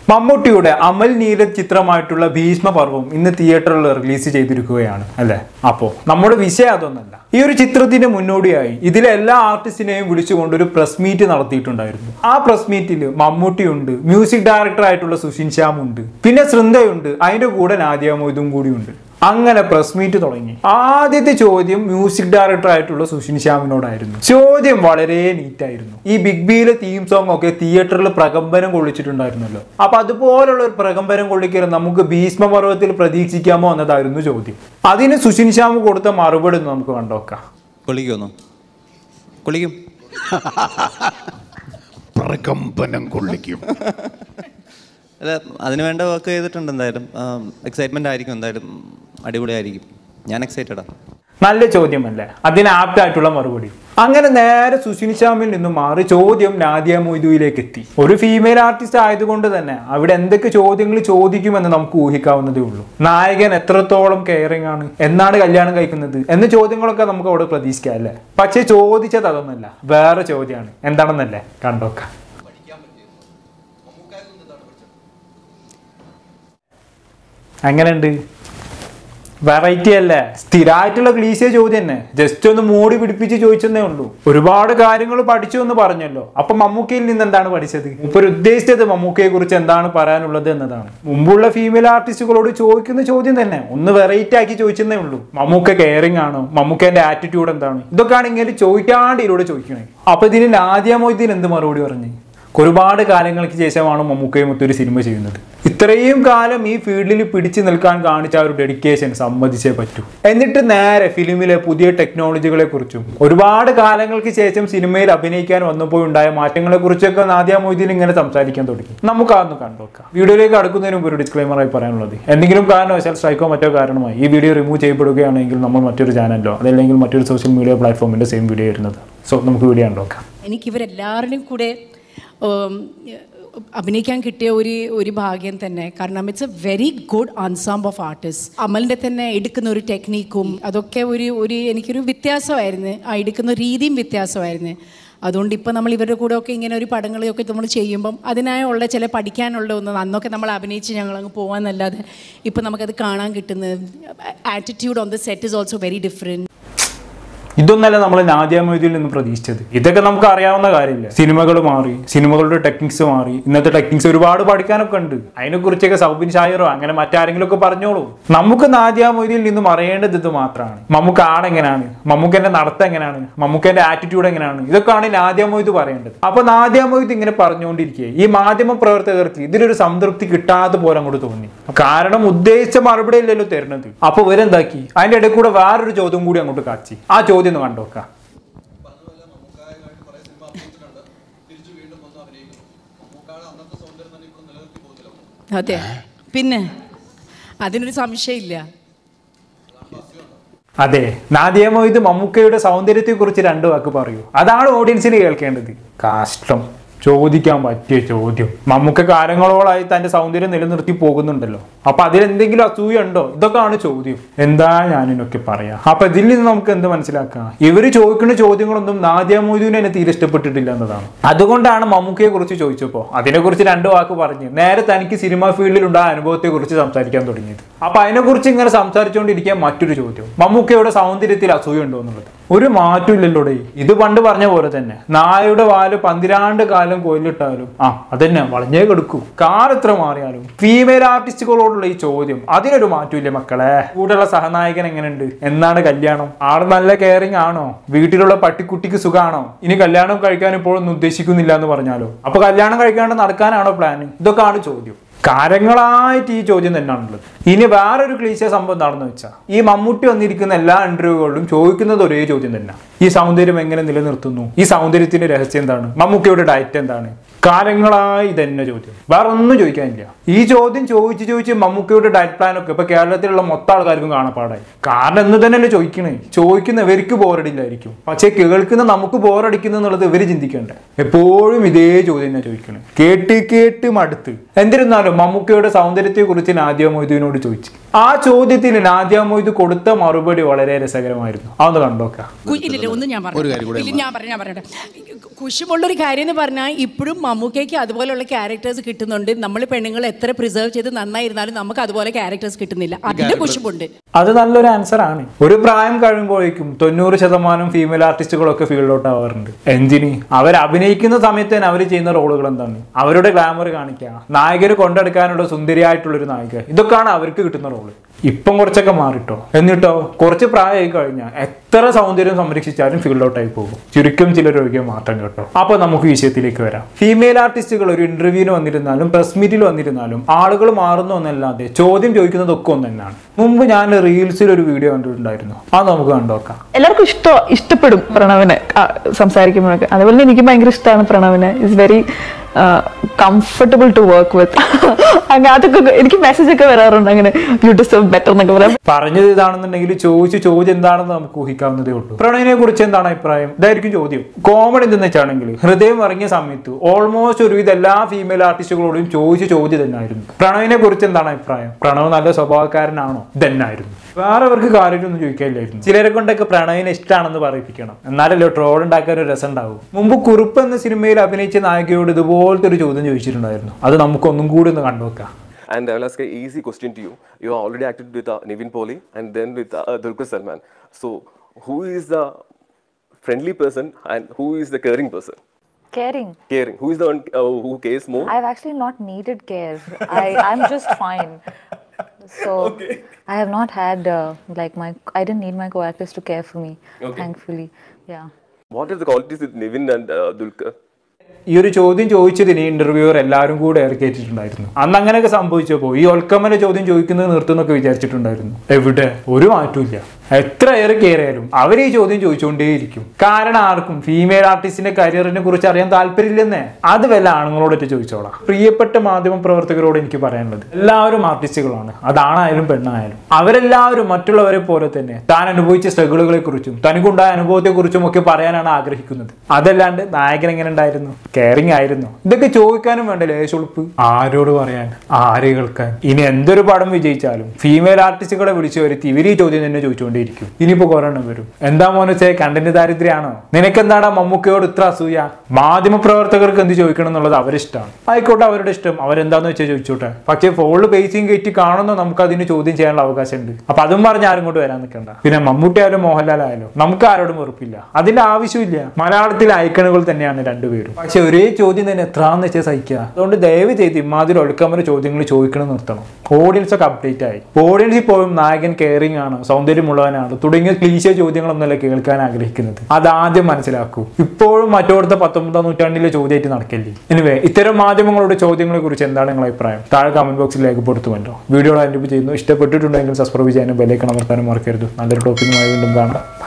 മമ്മൂട്ടിയുടെ അമൽ നീരജ് ചിത്രമായിട്ടുള്ള ഭീഷ്മപർവം ഇന്ന് തിയേറ്ററിൽ റിലീസ് ചെയ്തിരിക്കുകയാണ് അല്ലെ അപ്പോ നമ്മുടെ വിഷയം അതൊന്നല്ല ഈ ഒരു ചിത്രത്തിന്റെ മുന്നോടിയായി ഇതിലെ എല്ലാ ആർട്ടിസ്റ്റിനെയും വിളിച്ചുകൊണ്ട് ഒരു പ്രസ് മീറ്റ് നടത്തിയിട്ടുണ്ടായിരുന്നു ആ പ്രസ് മീറ്റിൽ മമ്മൂട്ടിയുണ്ട് മ്യൂസിക് ഡയറക്ടർ ആയിട്ടുള്ള സുഷിൻ ശ്യാം ഉണ്ട് പിന്നെ ശൃന്ദയുണ്ട് അതിന്റെ കൂടെ നാദിയ മൊയ്തും കൂടിയുണ്ട് അങ്ങനെ പ്രസ് മീറ്റ് തുടങ്ങി ആദ്യത്തെ ചോദ്യം മ്യൂസിക് ഡയറക്ടർ ആയിട്ടുള്ള സുഷിൻ ശ്യാമിനോടായിരുന്നു ചോദ്യം വളരെ നീറ്റ് ആയിരുന്നു ഈ ബിഗ് ബിയിലെ തീം സോങ് ഒക്കെ തിയേറ്ററിൽ പ്രകമ്പനം കൊള്ളിച്ചിട്ടുണ്ടായിരുന്നല്ലോ അപ്പൊ അതുപോലുള്ള ഒരു പ്രകമ്പനം കൊള്ളിക്കൽ നമുക്ക് ഭീഷ്മപർവത്തിൽ പ്രതീക്ഷിക്കാമോ എന്നതായിരുന്നു ചോദ്യം അതിന് സുഷിൻ ശ്യാം കൊടുത്ത മറുപടി ഒന്ന് നമുക്ക് കണ്ടോക്കാം കൊള്ളിക്കുമെന്നോ കൊള്ളിക്കും പ്രകമ്പനം കൊള്ളിക്കും അല്ല അതിന് വേണ്ട വർക്ക് ചെയ്തിട്ടുണ്ട് എന്തായാലും എക്സൈറ്റ്മെൻ്റ് ആയിരിക്കും എന്തായാലും അടിപൊളിയായിരിക്കും ഞാൻ എക്സൈറ്റഡാ നല്ല ചോദ്യമല്ലേ അതിന് ആപ്റ്റ് ആയിട്ടുള്ള മറുപടി അങ്ങനെ നേരെ സുഷിൻ ശ്യാമിൽ നിന്നും മാറി ചോദ്യം നാദിയ മൊയ്തുവിലേക്ക് എത്തി ഒരു ഫീമെയിൽ ആർട്ടിസ്റ്റ് ആയതുകൊണ്ട് തന്നെ അവിടെ എന്തൊക്കെ ചോദ്യങ്ങൾ ചോദിക്കുമെന്ന് നമുക്ക് ഊഹിക്കാവുന്നതേ ഉള്ളൂ നായകൻ എത്രത്തോളം കെയറിംഗ് ആണ് എന്നാണ് കല്യാണം കഴിക്കുന്നത് എന്ന ചോദ്യങ്ങളൊക്കെ നമുക്ക് അവിടെ പ്രതീക്ഷിക്കാം അല്ലേ പക്ഷേ ചോദിച്ചത് അതൊന്നല്ല വേറെ ചോദ്യമാണ് എന്താണെന്നല്ലേ കണ്ടോക്കാം എങ്ങനെയുണ്ട് വെറൈറ്റി അല്ലേ സ്ഥിരമായിട്ടുള്ള ക്ലീശിയ ചോദ്യം തന്നെ ജസ്റ്റ് ഒന്ന് മൂടി പിടിപ്പിച്ച് ചോദിച്ചെന്നേ ഉള്ളൂ ഒരുപാട് കാര്യങ്ങൾ പഠിച്ചു എന്ന് പറഞ്ഞല്ലോ അപ്പൊ മമ്മൂക്കയിൽ നിന്ന് എന്താണ് പഠിച്ചത് ഇപ്പൊ ഉദ്ദേശിച്ചത് മമ്മൂക്കയെ കുറിച്ച് എന്താണ് പറയാനുള്ളത് എന്നതാണ് മുമ്പുള്ള ഫീമെയിൽ ആർട്ടിസ്റ്റുകളോട് ചോദിക്കുന്ന ചോദ്യം തന്നെ ഒന്ന് വെറൈറ്റി ആക്കി ചോദിച്ചെന്നേ ഉള്ളൂ മമ്മൂക്ക കെയറിംഗ് ആണോ മമ്മൂക്കേന്റെ ആറ്റിറ്റ്യൂഡ് എന്താണ് ഇതൊക്കെയാണ് ഇങ്ങനെ ചോദിക്കാണ്ട് ഇതിലൂടെ ചോദിക്കണേ അപ്പൊ ഇതിന് നാദിയ മൊയ്തീൻ എന്ത് മറുപടി പറഞ്ഞു ഒരുപാട് കാലങ്ങൾക്ക് ശേഷമാണ് മമ്മൂക്കയും മറ്റൊരു സിനിമ ചെയ്യുന്നത് ഇത്രയും കാലം ഈ ഫീൽഡിൽ പിടിച്ചു നിൽക്കാൻ കാണിച്ച ആ ഒരു ഡെഡിക്കേഷൻ സമ്മതിച്ചേ പറ്റൂ എന്നിട്ട് നേരെ ഫിലിമിലെ പുതിയ ടെക്നോളജികളെ കുറിച്ചും ഒരുപാട് കാലങ്ങൾക്ക് ശേഷം സിനിമയിൽ അഭിനയിക്കാൻ വന്നപ്പോൾ ഉണ്ടായ മാറ്റങ്ങളെ കുറിച്ചൊക്കെ നാദിയ മൊയ്തീൻ ഇങ്ങനെ സംസാരിക്കാൻ തുടങ്ങി നമുക്ക് അതൊന്ന് കണ്ടുനോക്കാം വീഡിയോയിലേക്ക് അടുക്കുന്നതിന് മുമ്പ് ഒരു disclaimer ആയി പറയാനുള്ളത് എന്തെങ്കിലും കാരണവശാൽ സ്ട്രൈക്കോ മറ്റോ കാരണമായി ഈ വീഡിയോ റിമൂവ് ചെയ്യപ്പെടുകയാണെങ്കിൽ നമ്മൾ മറ്റൊരു ചാനലിലോ അതല്ലെങ്കിൽ മറ്റൊരു സോഷ്യൽ മീഡിയ പ്ലാറ്റ്ഫോമിന്റെ സെയിം വീഡിയോ വരുന്നത് സോ നമുക്ക് വീഡിയോ കണ്ടുനോക്കാം എനിക്ക് ഇവരെല്ലാവരുടെയും കൂടെ ഉം, അഭിനയിക്കാൻ കിട്ടിയ ഒരു ഒരു ഭാഗ്യം തന്നെ കാരണം it's a very good ensemble of artist അമലിൻ്റെ തന്നെ എടുക്കുന്ന ഒരു ടെക്നീക്കും അതൊക്കെ ഒരു ഒരു എനിക്കൊരു വ്യത്യാസമായിരുന്നു ആ എടുക്കുന്ന രീതിയും വ്യത്യാസമായിരുന്നു അതുകൊണ്ട് ഇപ്പോൾ നമ്മൾ ഇവരുടെ കൂടെ ഒക്കെ ഇങ്ങനെ ഒരു പടങ്ങളൊക്കെ നമ്മൾ ചെയ്യുമ്പം അതിനായുള്ള ചില പഠിക്കാനുള്ള ഒന്ന് അന്നൊക്കെ നമ്മൾ അഭിനയിച്ച് ഞങ്ങൾ അങ്ങ് പോകാമെന്നല്ലാതെ ഇപ്പോൾ നമുക്കത് കാണാൻ കിട്ടുന്നത് attitude on the set is also very different ഇതൊന്നല്ല നമ്മൾ നാദിയ മൊയ്തിൽ നിന്ന് പ്രതീക്ഷിച്ചത് ഇതൊക്കെ നമുക്ക് അറിയാവുന്ന കാര്യമില്ല സിനിമകൾ മാറി സിനിമകളുടെ ടെക്നിക്സ് മാറി ഇന്നത്തെ ടെക്നിക്സ് ഒരുപാട് പഠിക്കാനൊക്കെ ഉണ്ട് അതിനെ കുറിച്ചൊക്കെ സൗബിൻ ഷായറോ അങ്ങനെ മറ്റാരെങ്കിലും ഒക്കെ പറഞ്ഞോളൂ നമുക്ക് നാദിയ മൊയ്തിൽ നിന്നും അറിയേണ്ടത് ഇത് മാത്രമാണ് നമുക്ക് ആടെങ്ങനെയാണ് മമ്മൂക്കന്റെ നടത്തം എങ്ങനെയാണ് മമ്മൂക്കന്റെ ആറ്റിറ്റ്യൂഡ് എങ്ങനെയാണ് ഇതൊക്കെയാണ് നാദിയ മൊയ്ത് പറയേണ്ടത് അപ്പൊ നാദിയ മൊയ്ത് ഇങ്ങനെ പറഞ്ഞുകൊണ്ടിരിക്കുക ഈ മാധ്യമ പ്രവർത്തകർക്ക് ഇതിലൊരു സംതൃപ്തി കിട്ടാത്ത പോലെ അങ്ങോട്ട് തോന്നി കാരണം ഉദ്ദേശിച്ച മറുപടി അല്ലല്ലോ തരുന്നത് അപ്പൊ ഇവരെന്താക്കി അതിന്റെ ഇടയിൽ കൂടെ വേറൊരു ചോദ്യം കൂടി അങ്ങോട്ട് കാച്ചി ആ ചോദ്യം ഒന്ന് കണ്ടോക്കാം അതെ പിന്നെ അതിനൊരു സംശയമില്ല അതെ നാദിയ മൊയ്ത് മമ്മൂക്കയുടെ സൗന്ദര്യത്തെ കുറിച്ച് രണ്ട് വാക്ക് പറയൂ അതാണ് ഓഡിയൻസിന് കേൾക്കേണ്ടത് കാഷ്ടം ചോദിക്കാൻ പറ്റിയ ചോദ്യം മമ്മൂക്ക കാലങ്ങളോളായി തന്റെ സൗന്ദര്യം നിലനിർത്തി പോകുന്നുണ്ടല്ലോ അപ്പൊ അതിലെന്തെങ്കിലും അസൂയ ഉണ്ടോ ഇതൊക്കെയാണ് ചോദ്യം എന്താ ഞാനിനൊക്കെ പറയാ അപ്പൊ ഇതിൽ നിന്ന് നമുക്ക് എന്ത് മനസ്സിലാക്കാം ഇവര് ചോദിക്കുന്ന ചോദ്യങ്ങളൊന്നും നാദിയ മൊയ്തുവിന് എന്നെ തീരെ ഇഷ്ടപ്പെട്ടിട്ടില്ല എന്നതാണ് അതുകൊണ്ടാണ് മമ്മൂക്കയെ കുറിച്ച് ചോദിച്ചപ്പോ അതിനെ കുറിച്ച് രണ്ട് വാക്ക് പറഞ്ഞ് നേരെ തനിക്ക് സിനിമാ ഫീൽഡിൽ ഉണ്ടായ അനുഭവത്തെ കുറിച്ച് സംസാരിക്കാൻ തുടങ്ങിയത് അപ്പൊ അതിനെ കുറിച്ച് ഇങ്ങനെ സംസാരിച്ചുകൊണ്ടിരിക്കാൻ മറ്റൊരു ചോദ്യം മമ്മൂക്കയുടെ സൗന്ദര്യത്തിൽ അസൂയ ഉണ്ടോ എന്നുള്ളത് ഒരു മാറ്റമില്ലല്ലോടെ ഇത് പണ്ട് പറഞ്ഞ പോലെ തന്നെ നായയുടെ വാല് പന്തിരാണ്ട് കാലം കൊല്ലിട്ടാലും ആ അതന്നെ വളഞ്ഞേ കെടുക്കൂ കാർ എത്ര മാറിയാലും ഫീമെയിൽ ആർട്ടിസ്റ്റുകളോടുള്ള ഈ ചോദ്യം അതിനൊരു മാറ്റമില്ല മക്കളെ കൂടെയുള്ള സഹനായകൻ എങ്ങനെയുണ്ട് എന്നാണ് കല്യാണം ആള് നല്ല കെയറിങ് ആണോ വീട്ടിലുള്ള പട്ടിക്കുട്ടിക്ക് സുഖാണോ ഇനി കല്യാണം കഴിക്കാൻ ഇപ്പോഴൊന്നും ഉദ്ദേശിക്കുന്നില്ല എന്ന് പറഞ്ഞാലോ അപ്പൊ കല്യാണം കഴിക്കാണ്ട് നടക്കാനാണോ പ്ലാൻ ഇതൊക്കെയാണ് ചോദ്യം കാലങ്ങളായിട്ട് ഈ ചോദ്യം തന്നെയാണുള്ളത് ഇനി വേറൊരു ക്ലീശ സംഭവം എന്താണെന്ന് വെച്ചാൽ ഈ മമ്മൂട്ടി വന്നിരിക്കുന്ന എല്ലാ ഇന്റർവ്യൂകളിലും ചോദിക്കുന്നത് ഒരേ ചോദ്യം തന്നെ ഈ സൗന്ദര്യം എങ്ങനെ നിലനിർത്തുന്നു ഈ സൗന്ദര്യത്തിന്റെ രഹസ്യം എന്താണ് മമ്മൂക്കയുടെ ഡയറ്റ് എന്താണ് കാലങ്ങളായി ഇതന്നെ ചോദ്യം വേറെ ഒന്നും ചോദിക്കാനില്ല ഈ ചോദ്യം ചോദിച്ച് ചോദിച്ച് മമ്മൂക്കയുടെ ഡയറ്റ് പ്ലാൻ ഒക്കെ ഇപ്പൊ കേരളത്തിലുള്ള മൊത്തം ആൾക്കാർക്കും കാണപ്പാടായി കാരണം എന്ന് തന്നെയല്ലേ ചോദിക്കണേ ചോദിക്കുന്നവർക്ക് ബോറടില്ലായിരിക്കും പക്ഷെ കേൾക്കുന്ന നമുക്ക് ബോറടിക്കുന്നു എന്നുള്ളത് ഇവര് ചിന്തിക്കണ്ടേ എപ്പോഴും ഇതേ ചോദ്യം തന്നെ ചോദിക്കണേ കേട്ട് കേട്ട് മടുത്ത് എന്നിരുന്നാലും മമ്മൂക്കയുടെ സൗന്ദര്യത്തെ കുറിച്ച് നാദിയ മൊയ്തുവിനോട് ചോദിച്ചു ആ ചോദ്യത്തിന് നാദിയ മൊയ്തു കൊടുത്ത മറുപടി വളരെ രസകരമായിരുന്നു അതൊന്ന് കണ്ടോക്കാം കു- ഇല്ലില്ല ഒന്നും ഞാൻ പറഞ്ഞു ഇല്ല ഞാൻ പറഞ്ഞു ഞാൻ പറയട്ടെ കുശുമുള്ളൊരു കാര്യം എന്ന് പറഞ്ഞാൽ ഇപ്പോഴും മമ്മൂക്കയ്ക്ക് അതുപോലുള്ള ക്യാരക്ടേഴ്സ് കിട്ടുന്നുണ്ട് നമ്മൾ പെണ്ണുങ്ങൾ എത്ര പ്രിസർവ് ചെയ്ത് നന്നായിരുന്നാലും നമുക്ക് അതുപോലെ ക്യാരക്ടേഴ്സ് കിട്ടുന്നില്ല അതിന്റെ കുശുമുണ്ട് അത് നല്ലൊരു ആൻസർ ആണ് ഒരു പ്രായം കഴിയുമ്പോഴേക്കും തൊണ്ണൂറ് ശതമാനം ഫീമെയിൽ ആർട്ടിസ്റ്റുകളൊക്കെ ഫീൽഡ് ഔട്ട് ആവാറുണ്ട് എന്തിന് അവർ അഭിനയിക്കുന്ന സമയത്ത് തന്നെ അവർ ചെയ്യുന്ന റോളുകൾ എന്താണ് അവരുടെ ഗ്ലാമർ കാണിക്കുക നായകര് കൊണ്ടെടുക്കാനുള്ള സുന്ദരിയായിട്ടുള്ള ഒരു നായിക ഇതൊക്കെയാണ് അവർക്ക് കിട്ടുന്ന റോള് ഇപ്പം കുറച്ചൊക്കെ മാറിട്ടോ എന്നിട്ടോ കുറച്ച് പ്രായമായി കഴിഞ്ഞാൽ എത്ര സൗന്ദര്യം സംരക്ഷിച്ചാലും ഫീൽഡ് ഔട്ട് ആയി പോകും ചുരുക്കം ചില രോഗിയെ മാറ്റം കേട്ടോ അപ്പൊ നമുക്ക് വിഷയത്തിലേക്ക് വരാം ഫീമെയിൽ ആർട്ടിസ്റ്റുകൾ ഒരു ഇന്റർവ്യൂവിന് വന്നിരുന്നാലും പ്രസ് മീറ്റിൽ വന്നിരുന്നാലും ആളുകൾ മാറുന്നു എന്നല്ലാതെ ചോദ്യം ചോദിക്കുന്നതൊക്കെ ഒന്ന് തന്നെയാണ് മുമ്പ് ഞാൻ റീൽസിൽ ഒരു വീഡിയോ കണ്ടിട്ടുണ്ടായിരുന്നു അത് നമുക്ക് കണ്ടോക്കാം എല്ലാവർക്കും ഇഷ്ടം ഇഷ്ടപ്പെടും പ്രണവിനെ ആ, സംസാരിക്കുമ്പോഴൊക്കെ അതുപോലെ തന്നെ എനിക്ക് ഭയങ്കര ഇഷ്ടമാണ് പ്രണവിനെ it's very comfortable to work with അങ്ങനെ അതൊക്കെ എനിക്ക് മെസ്സേജ് ഒക്കെ വരാറുണ്ട് അങ്ങനെ യു ഡിസേർവ് ബെറ്റർ എന്നൊക്കെ പറയാം പറഞ്ഞത് ഇതാണെന്നുണ്ടെങ്കിൽ ചോദിച്ച് ചോദ്യം എന്താണെന്ന് നമുക്ക് ഊഹിക്കാവുന്നതേ ഉള്ളൂ പ്രണയിനെ കുറിച്ച് എന്താണ് അഭിപ്രായം ഇതായിരിക്കും ചോദ്യം കോമഡി എന്തെന്ന് വെച്ചാണെങ്കിൽ ഹൃദയം ഇറങ്ങിയ സമയത്ത് ഓൾമോസ്റ്റ് ഒരുവിധ എല്ലാ ഫീമെയിൽ ആർട്ടിസ്റ്റുകളോടും ചോദിച്ച ചോദ്യം തന്നെയായിരുന്നു പ്രണവിനെ കുറിച്ച് എന്താണ് അഭിപ്രായം പ്രണവ് നല്ല സ്വഭാവക്കാരനാണോ ഇതന്നായിരുന്നു വേറെ അവർക്ക് കാര്യമൊന്നും ചോദിക്കാനില്ലായിരുന്നു ചിലരെ കൊണ്ടൊക്കെ പ്രണവിനെ ഇഷ്ടമാണെന്ന് പറയിപ്പിക്കണം എന്നാലല്ലോ ട്രോൾ ഉണ്ടാക്കാൻ ഒരു രസം ഉണ്ടാവും മുമ്പ് കുറുപ്പ് എന്ന സിനിമയിൽ അഭിനയിച്ച നായികയോട് ഇതുപോലത്തെ ഒരു ചോദ്യം ചോദിച്ചിട്ടുണ്ടായിരുന്നു അത് നമുക്കൊന്നും കൂടി ഒന്ന് കണ്ടുവെക്കാം And I will ask an easy question to you. You have already acted with uh, Nivin Poli and then with uh, Dulquer Salman. So, who is the friendly person and who is the caring person? Caring. Caring. Who is the one uh, who cares more? I've actually not needed care. I, I'm just fine. So I have not had uh, like my I didn't need my co-actors to care for me. Thankfully, yeah. What are the qualities with Nivin and uh, Dulquer? ഈ ഒരു ചോദ്യം ചോദിച്ചതിന് interviewer എല്ലാവരും കൂടെ ഇറക്കിയിട്ടുണ്ടായിരുന്നു അന്ന് അങ്ങനെയൊക്കെ സംഭവിച്ചപ്പോൾ ഈ ഒൽക്കമ്മനെ ചോദ്യം ചോദിക്കുന്നത് നിർത്തുന്നൊക്കെ വിചാരിച്ചിട്ടുണ്ടായിരുന്നു എവിടെ ഒരു മാറ്റമില്ല എത്ര ഏറെ കയറിയാലും അവർ ഈ ചോദ്യം ചോദിച്ചുകൊണ്ടേയിരിക്കും കാരണം ആർക്കും ഫീമെയിൽ ആർട്ടിസ്റ്റിന്റെ കരിയറിനെ കുറിച്ച് അറിയാൻ താല്പര്യമില്ലെന്നേ അത് വല്ല ആണുങ്ങളോടൊക്കെ ചോദിച്ചോളാം പ്രിയപ്പെട്ട മാധ്യമ പ്രവർത്തകരോട് എനിക്ക് പറയാനുള്ളത് എല്ലാവരും ആർട്ടിസ്റ്റുകളാണ് അതാണായാലും പെണ്ണായാലും അവരെല്ലാവരും മറ്റുള്ളവരെ പോലെ തന്നെ താൻ അനുഭവിച്ച സ്ട്രഗിളുകളെ കുറിച്ചും തനിക്കുണ്ടായ അനുഭവത്തെ കുറിച്ചും ഒക്കെ പറയാനാണ് ആഗ്രഹിക്കുന്നത് അതല്ലാണ്ട് നായകൻ എങ്ങനെ ഉണ്ടായിരുന്നു കെയറിങ് ആയിരുന്നു ഇതൊക്കെ ചോദിക്കാനും വേണ്ട ലേശുളുപ്പ് ആരോട് പറയാൻ ആരെ കേൾക്കാൻ ഇനി എന്തൊരു പടം വിജയിച്ചാലും ഫീമെയിൽ ആർട്ടിസ്റ്റുകളെ വിളിച്ചു വരുത്തി ഇവർ ഈ ചോദ്യം തന്നെ ചോദിച്ചുകൊണ്ടിരിക്കും ഇനിയിപ്പോ കൊറോണ വരും എന്താ മോനെ ചേ കണ്ടന്റ് ദാരിദ്ര്യാണോ നിനക്കെന്താടാ മമ്മൂക്കയോട് ഇത്ര അസൂയ മാധ്യമ പ്രവർത്തകർക്ക് എന്ത് ചോദിക്കണം എന്നുള്ളത് അവരിഷ്ടമാണ് ആയിക്കോട്ടെ അവരുടെ ഇഷ്ടം അവരെന്താന്ന് വെച്ചാൽ ചോദിച്ചോട്ടെ പക്ഷേ ഫോണിൽ പേസിങ് കയറ്റി കാണുന്ന നമുക്ക് അതിന് ചോദ്യം ചെയ്യാനുള്ള അവകാശമുണ്ട് അപ്പൊ അതും പറഞ്ഞ് ആരും കൊണ്ട് വരാൻ നിൽക്കണ്ട പിന്നെ മമ്മൂട്ടി ആയാലും മോഹൻലാൽ ആയാലും നമുക്ക് ആരോടും വെറുപ്പില്ല അതിന്റെ ആവശ്യമില്ല മലയാളത്തിലെ ഐക്കണുകൾ തന്നെയാണ് രണ്ടുപേരും പക്ഷെ ഒരേ ചോദ്യം തന്നെ എത്രാന്ന് വെച്ചാൽ സഹിക്കുക അതുകൊണ്ട് ദയവ് ചെയ്ത് ഇമാതിരി ഒഴുക്കമര ചോദ്യങ്ങൾ ചോദിക്കണം നിർത്തണം ഓഡിയൻസ് ഒക്കെ അപ്ഡേറ്റ് ആയി ഓഡിയൻസ് ഇപ്പോഴും നായകൻ കെയറിംഗ് ആണ് സൗന്ദര്യമുള്ളവനാണ് തുടങ്ങിയ ക്ലീശ ചോദ്യങ്ങളൊന്നുമല്ല കേൾക്കാൻ ആഗ്രഹിക്കുന്നത് അതാദ്യം മനസ്സിലാക്കൂ ഇപ്പോഴും മറ്റോടത്തെ പത്തൊമ്പതാം നൂറ്റാണ്ടിലെ ചോദ്യമായിട്ട് നടക്കില്ലേ എനിവേ ഇത്തരം മാധ്യമങ്ങളുടെ ചോദ്യങ്ങളെ കുറിച്ച് എന്താണ് നിങ്ങളുടെ അഭിപ്രായം താഴെ കമന്റ് ബോക്സിൽ രേഖപ്പെടുത്തുമല്ലോ വീഡിയോ അതിൻ്റെ ചെയ്യുന്നു ഇഷ്ടപ്പെട്ടിട്ടുണ്ടെങ്കിൽ സബ്സ്ക്രൈബ് ചെയ്യാനും ബെല്ലൈക്കൺ അമർത്താനും മറക്കരുത് നല്ലൊരു ടോപ്പിക്കുമായി വീണ്ടും കാണാം